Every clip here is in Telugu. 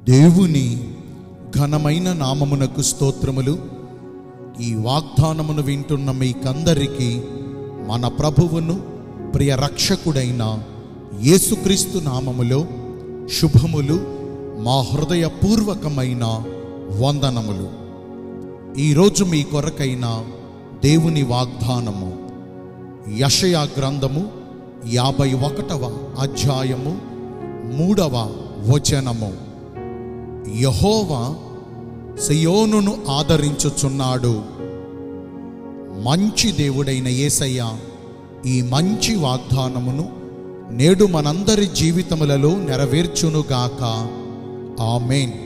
దేవుని ఘనమైన నామమునకు స్తోత్రములు ఈ వాగ్దానమును వింటున్న మీకందరికీ మన ప్రభువును ప్రియ రక్షకుడైన యేసుక్రీస్తు నామములో శుభములు మా హృదయపూర్వకమైన వందనములు ఈరోజు మీ కొరకైన దేవుని వాగ్దానము యషయా గ్రంథము యాభై ఒకటవ అధ్యాయము మూడవ వచనము యహోవా సియోనును ఆదరించుచున్నాడు మంచి దేవుడైన యేసయ్య ఈ మంచి వాగ్దానమును నేడు మనందరి జీవితములలో నెరవేర్చునుగాక ఆమెన్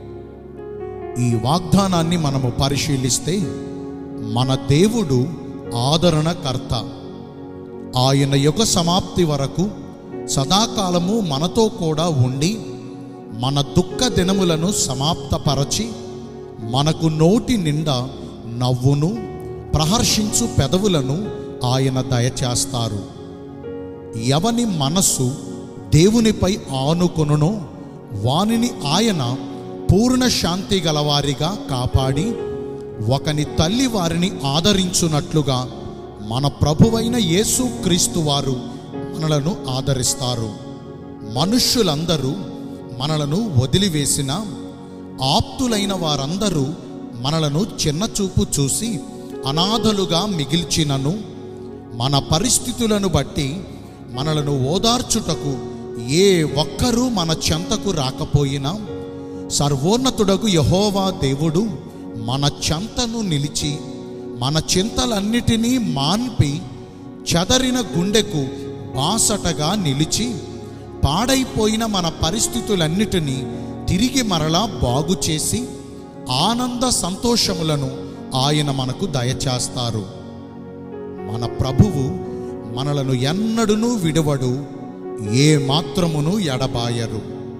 ఈ వాగ్దానాన్ని మనము పరిశీలిస్తే మన దేవుడు ఆదరణకర్త ఆయన యుగ సమాప్తి వరకు సదాకాలము మనతో కూడా ఉండి మన దుఃఖ దినములను సమాప్తపరచి మనకు నోటి నిండా నవ్వును ప్రహర్షించు పెదవులను ఆయన దయచేస్తారు ఎవని మనస్సు దేవునిపై ఆనుకొనునో వానిని ఆయన పూర్ణ శాంతి గలవారిగా కాపాడి ఒకని తల్లి వారిని ఆదరించున్నట్లుగా మన ప్రభువైన యేసు క్రీస్తు వారు మనలను ఆదరిస్తారు మనుష్యులందరూ మనలను వదిలివేసిన ఆప్తులైన వారందరూ మనలను చిన్నచూపు చూసి అనాథలుగా మిగిల్చినను మన పరిస్థితులను బట్టి మనలను ఓదార్చుటకు ఏ ఒక్కరూ మన చెంతకు రాకపోయినా సర్వోన్నతుడకు యహోవా దేవుడు మన చెంతను నిలిచి మన చింతలన్నిటినీ మాన్పి చెదరిన గుండెకు బాసటగా నిలిచి పాడైపోయిన మన పరిస్థితులన్నిటినీ తిరిగి మరలా బాగు చేసి ఆనంద సంతోషములను ఆయన మనకు దయచేస్తారు మన ప్రభువు మనలను ఎన్నడునూ విడవడు ఏ మాత్రమును ఎడబాయరు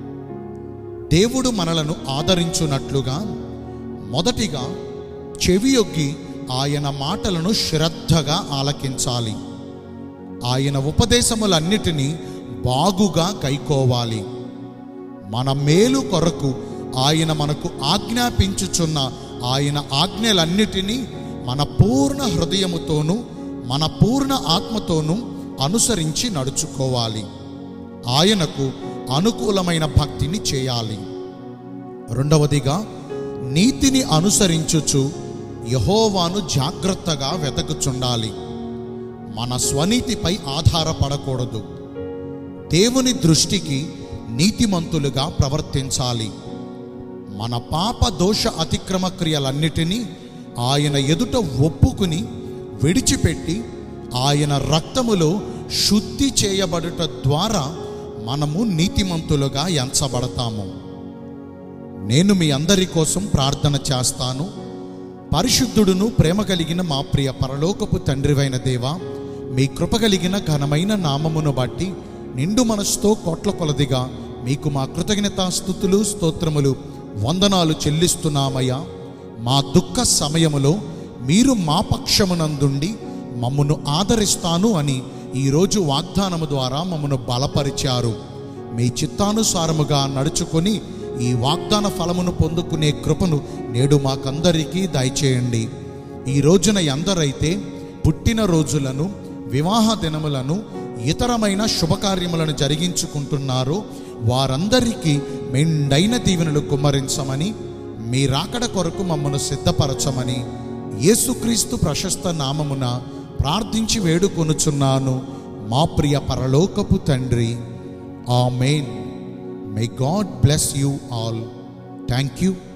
దేవుడు మనలను ఆదరించున్నట్లుగా మొదటిగా చెవియొగ్గి ఆయన మాటలను శ్రద్ధగా ఆలకించాలి ఆయన ఉపదేశములన్నిటినీ బాగుగా కైకోవాలి మన మేలు కొరకు ఆయన మనకు ఆజ్ఞాపించుచున్న ఆయన ఆజ్ఞలన్నిటినీ మన పూర్ణ హృదయముతోనూ మన పూర్ణ ఆత్మతోనూ అనుసరించి నడుచుకోవాలి ఆయనకు అనుకూలమైన భక్తిని చేయాలి రెండవదిగా నీతిని అనుసరించుచు యహోవాను జాగ్రత్తగా వెతకుచుండాలి మన స్వనీతిపై ఆధారపడకూడదు దేవుని దృష్టికి నీతిమంతులుగా ప్రవర్తించాలి మన పాప దోష అతిక్రమ క్రియలన్నిటినీ ఆయన ఎదుట ఒప్పుకుని విడిచిపెట్టి ఆయన రక్తములో శుద్ధి చేయబడుట ద్వారా మనము నీతిమంతులుగా ఎంచబడతాము నేను మీ అందరి కోసం ప్రార్థన చేస్తాను పరిశుద్ధుడును ప్రేమ కలిగిన మా ప్రియ పరలోకపు తండ్రివైన దేవా మీ కృప కలిగిన ఘనమైన నామమును బట్టి నిండు మనసుతో కోట్ల కొలదిగా మీకు మా కృతజ్ఞతాస్థుతులు స్తోత్రములు వందనాలు చెల్లిస్తున్నామయ్యా మా దుఃఖ సమయములో మీరు మా పక్షమునందుండి మమ్మను ఆదరిస్తాను అని ఈరోజు వాగ్దానము ద్వారా మమ్మను బలపరిచారు మీ చిత్తానుసారముగా నడుచుకొని ఈ వాగ్దాన ఫలమును పొందుకునే కృపను నేడు మాకందరికీ దయచేయండి ఈ రోజున ఎందరైతే పుట్టిన రోజులను వివాహ దినములను ఇతరమైన శుభకార్యములను జరిగించుకుంటున్నారో వారందరికీ మెండైన దీవెనలు కుమ్మరించమని మీ రాకడ కొరకు మమ్మను సిద్ధపరచమని యేసుక్రీస్తు ప్రశస్త నామమున ప్రార్థించి వేడుకొనుచున్నాను మా ప్రియ పరలోకపు తండ్రి amen may God bless you all thank you